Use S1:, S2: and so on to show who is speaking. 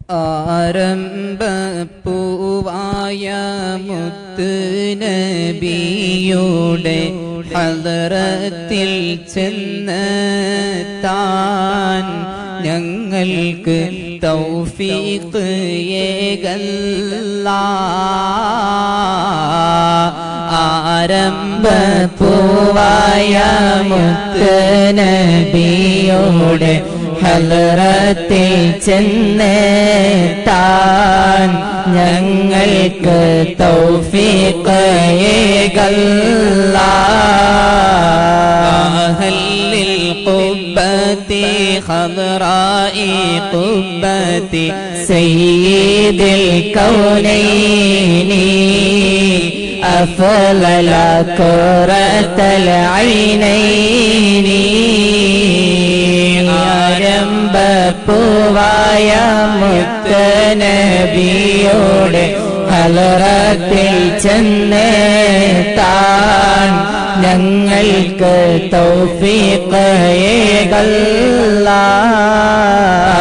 S1: ആരംഭപ്പൂവായ മുത്ത് നബിയുടെ ഹലറത്തിൽ ചെന്ന് താൻ ഞങ്ങൾക്ക് തൗഫീഖ് ഏകല്ല ആരംഭപ്പൂവായ മുത്ത് നബിയോടെ ഹലറത്തിൽ ചെന്ന് താൻ ഞങ്ങൾക്ക് തൗഫീഖ് ഏകല്ല അഹല്ലിൽ قبة خضراء قبة سيد الكونين أفضل كرة العينين ആരംഭപ്പൂവായ മുത്തനബിയോടെ ഹലറത്തിൽ ചെന്ന് താൻ ഞങ്ങൾക്ക് തൗഫീഖ് ഏകല്ല